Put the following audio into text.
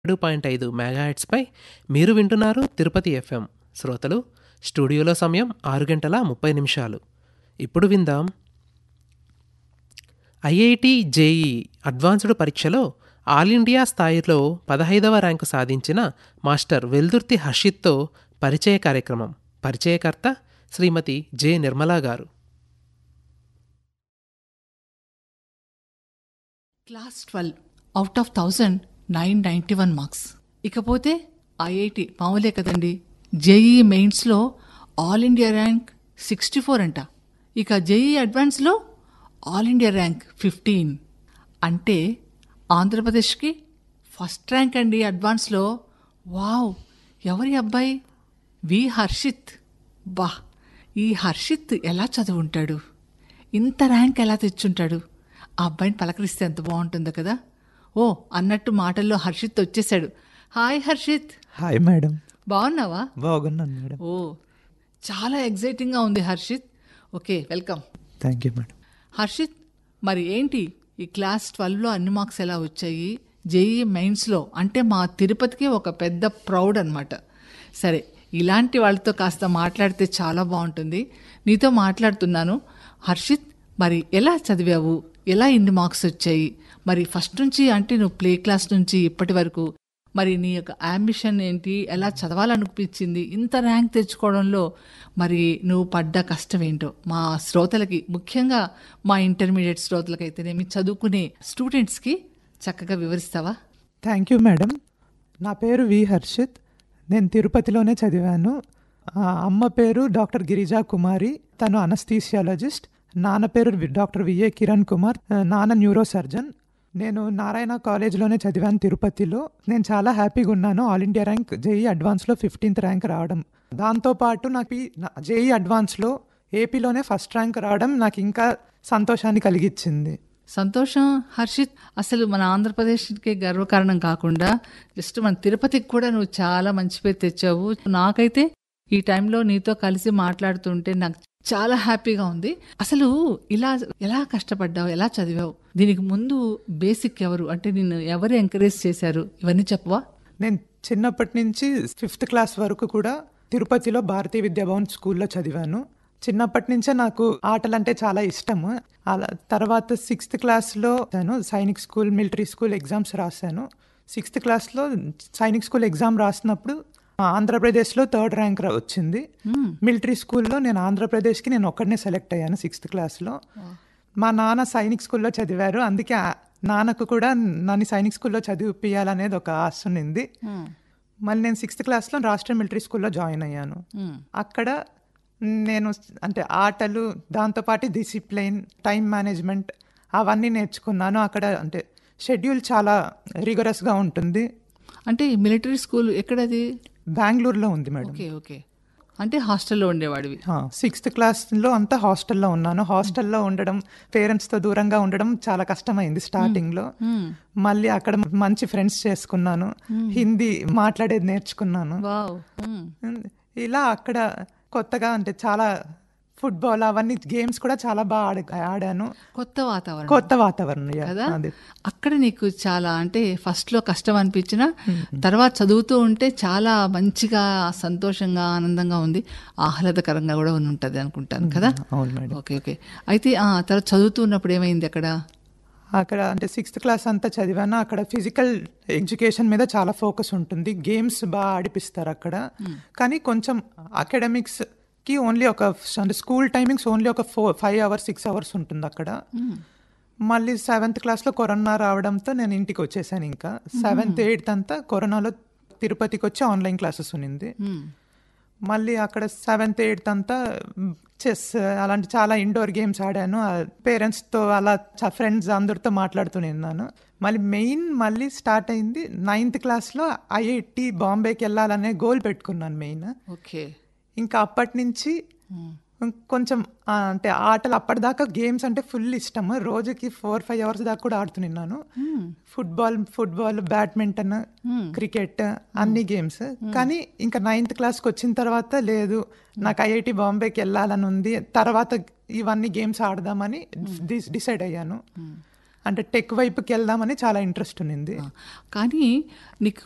ఏడు పాయింట్ ఐదు మెగాహెట్స్పై మీరు వింటున్నారు తిరుపతి ఎఫ్ఎం శ్రోతలు స్టూడియోలో సమయం ఆరు గంటల ముప్పై నిమిషాలు ఇప్పుడు విందాం ఐఐటి జేఈ అడ్వాన్స్డ్ పరీక్షలో ఆల్ ఇండియా స్థాయిలో పదహైదవ ర్యాంకు సాధించిన మాస్టర్ వెల్దుర్తి హర్షిత్తో పరిచయ కార్యక్రమం పరిచయకర్త శ్రీమతి J Nirmala garu class twelve out of thousand nine ninety one marks ఇకపోతే ఐఐటి మామూలే కదండి జేఈ మెయిన్స్లో all India rank sixty four అంట ఇక జేఈ అడ్వాన్స్లో ఆల్ ఇండియా ర్యాంక్ ఫిఫ్టీన్ అంటే ఆంధ్రప్రదేశ్కి ఫస్ట్ ర్యాంక్ అండి అడ్వాన్స్లో వావ్ ఎవరి అబ్బాయి వి హర్షిత్ బా ఈ హర్షిత్ ఎలా చదువుంటాడు ఇంత ర్యాంక్ ఎలా తెచ్చుంటాడు ఆ అబ్బాయిని పలకరిస్తే ఎంత బాగుంటుందో కదా ఓ అన్నట్టు మాటల్లో హర్షిత్ వచ్చేసాడు హాయ్ హర్షిత్ హాయ్ మేడం బాగున్నావా బాగున్నాను మేడం ఓ చాలా ఎగ్జైటింగ్గా ఉంది Harshit okay welcome thank you madam Harshit మరి ఏంటి ఈ క్లాస్ ట్వెల్వ్లో అన్ని మార్క్స్ ఎలా వచ్చాయి జేఈ మెయిన్స్లో అంటే మా తిరుపతికి ఒక పెద్ద ప్రౌడ్ అనమాట సరే ఇలాంటి వాళ్ళతో కాస్త మాట్లాడితే చాలా బాగుంటుంది నీతో మాట్లాడుతున్నాను హర్షిత్ మరి ఎలా చదివావు ఎలా ఇన్ని మార్క్స్ వచ్చాయి మరి ఫస్ట్ నుంచి అంటే నువ్వు ప్లే క్లాస్ నుంచి ఇప్పటి వరకు మరి నీ యొక్క అంబిషన్ ఏంటి ఎలా చదవాలనిపించింది ఇంత ర్యాంక్ తెచ్చుకోవడంలో మరి నువ్వు పడ్డ కష్టం ఏంటో మా శ్రోతలకి ముఖ్యంగా మా ఇంటర్మీడియట్ శ్రోతలకైతేనేమి చదువుకునే స్టూడెంట్స్కి చక్కగా వివరిస్తావా థ్యాంక్ యూ మేడం నా పేరు వి హర్షిత్ నేను తిరుపతిలోనే చదివాను ఆ, అమ్మ పేరు డాక్టర్ గిరిజా కుమారి తను అనస్థీసియాలజిస్ట్ నాన్న పేరు వి- డాక్టర్ విఏ కిరణ్ కుమార్ ఆ, నాన్న న్యూరో సర్జన్ నేను నారాయణ కాలేజ్లోనే చదివాను తిరుపతిలో నేను చాలా హ్యాపీగా ఉన్నాను ఆల్ ఇండియా ర్యాంక్ జేఈ అడ్వాన్స్లో ఫిఫ్టీన్త్ ర్యాంక్ రావడం దాంతోపాటు నాకు ఈ నా- జేఈ అడ్వాన్స్లో ఏపీలోనే ఫస్ట్ ర్యాంక్ రావడం నాకు ఇంకా సంతోషాన్ని కలిగించింది సంతోషం హర్షిత్ అసలు మన ఆంధ్రప్రదేశ్కి గర్వకారణం కాకుండా జస్ట్ మన తిరుపతికి కూడా నువ్వు చాలా మంచి పేరు తెచ్చావు నాకైతే ఈ టైంలో నీతో కలిసి మాట్లాడుతుంటే నాకు చాలా హ్యాపీగా ఉంది అసలు ఇలా ఎలా కష్టపడ్డావు ఎలా చదివావు దీనికి ముందు బేసిక్ ఎవరు అంటే నిన్ను ఎవరు ఎంకరేజ్ చేశారు ఇవన్నీ చెప్పవా నేను చిన్నప్పటి నుంచి ఫిఫ్త్ క్లాస్ వరకు కూడా తిరుపతిలో భారతీయ విద్యాభవన్ స్కూల్లో చదివాను చిన్నప్పటి నుంచే నాకు ఆటలంటే చాలా ఇష్టము అలా తర్వాత సిక్స్త్ క్లాస్లో నేను Sainik school military school exams రాశాను సిక్స్త్ క్లాస్లో సైనిక్ స్కూల్ ఎగ్జామ్ రాసినప్పుడు ఆంధ్రప్రదేశ్లో థర్డ్ ర్యాంక్ రా- వచ్చింది మిలిటరీ స్కూల్లో నేను ఆంధ్రప్రదేశ్కి నేను ఒక్కడనే సెలెక్ట్ అయ్యాను సిక్స్త్ క్లాస్లో మా నాన్న సైనిక్ స్కూల్లో చదివారు అందుకే ఆ- నాన్నకు కూడా నన్ను సైనిక్ స్కూల్లో చదివిపియాలనేది ఒక ఆశ ఉన్నింది మళ్ళీ నేను సిక్స్త్ క్లాస్లో రాష్ట్ర మిలిటరీ స్కూల్లో జాయిన్ అయ్యాను అక్కడ నేను అంటే ఆటలు దాంతోపాటు డిసిప్లైన్ టైం మేనేజ్మెంట్ అవన్నీ నేర్చుకున్నాను అక్కడ అంటే షెడ్యూల్ చాలా రిగరస్గా ఉంటుంది అంటే ఈ మిలిటరీ స్కూల్ ఎక్కడది బెంగళూరులో ఉంది మేడం ఓకే ఓకే అంటే హాస్టల్లో ఉండేవాడివి సిక్స్త్ క్లాస్లో అంతా హాస్టల్లో ఉన్నాను హాస్టల్లో ఉండడం పేరెంట్స్తో దూరంగా ఉండడం చాలా కష్టమైంది స్టార్టింగ్లో మళ్ళీ అక్కడ మంచి ఫ్రెండ్స్ చేసుకున్నాను హిందీ మాట్లాడేది నేర్చుకున్నాను వావ్ ఇలా అక్కడ కొత్తగా అంటే చాలా ఫుట్బాల్ అవన్నీ గేమ్స్ కూడా చాలా బాగా ఆడ ఆడాను కొత్త వాతావరణం కొత్త వాతావరణం yeah, కదా అది అక్కడ నీకు చాలా అంటే ఫస్ట్ లో కష్టం అనిపించిన తర్వాత చదువుతూ ఉంటే చాలా మంచిగా సంతోషంగా ఆనందంగా ఉంది ఆహ్లాదకరంగా కూడా ఉని ఉంటుంది అనుకుంటాను కదా అవును మేడం ఓకే ఓకే అయితే ఆ తర్వాత చదువుతూ ఉన్నప్పుడు ఏమైంది అక్కడ అక్కడ అంటే సిక్స్త్ క్లాస్ అంతా చదివాను అక్కడ ఫిజికల్ ఎడ్యుకేషన్ మీద చాలా ఫోకస్ ఉంటుంది గేమ్స్ బాగా ఆడిపిస్తారు అక్కడ కానీ కొంచెం అకాడమిక్స్ కి ఓన్లీ ఒక అంటే స్కూల్ టైమింగ్స్ ఓన్లీ ఒక four five hours six hours ఉంటుంది అక్కడ మళ్ళీ సెవెంత్ క్లాస్లో కరోనా రావడంతో నేను ఇంటికి వచ్చేసాను ఇంకా సెవెంత్ ఎయిత్ అంతా కరోనాలో తిరుపతికి వచ్చి ఆన్లైన్ క్లాసెస్ ఉన్నింది మళ్ళీ అక్కడ సెవెంత్ ఎయిత్ అంతా చెస్ అలాంటి చాలా ఇండోర్ గేమ్స్ ఆడాను పేరెంట్స్తో అలా ఫ్రెండ్స్ అందరితో మాట్లాడుతూ నిన్నాను మళ్ళీ మెయిన్ మళ్ళీ స్టార్ట్ అయింది నైన్త్ క్లాస్లో ఐఐటి బాంబేకి వెళ్ళాలనే గోల్ పెట్టుకున్నాను మెయిన్ ఓకే ఇంకా అప్పటి నుంచి కొంచెం ఆ, అంటే ఆటలు అప్పటిదాకా గేమ్స్ అంటే ఫుల్ ఇష్టం రోజుకి ఫోర్ ఫైవ్ అవర్స్ దాకా కూడా ఆడుతున్నాను ఫుట్బాల్ ఫుట్బాల్ బ్యాడ్మింటన్ క్రికెట్ అన్ని గేమ్స్ కానీ ఇంకా నైన్త్ క్లాస్కి వచ్చిన తర్వాత లేదు నాకు ఐఐటి బాంబేకి వెళ్ళాలని ఉంది తర్వాత ఇవన్నీ గేమ్స్ ఆడదామని డిసైడ్ అయ్యాను అంటే టెక్ వైపుకి వెళ్దామని చాలా ఇంట్రెస్ట్ ఉన్నింది కానీ నీకు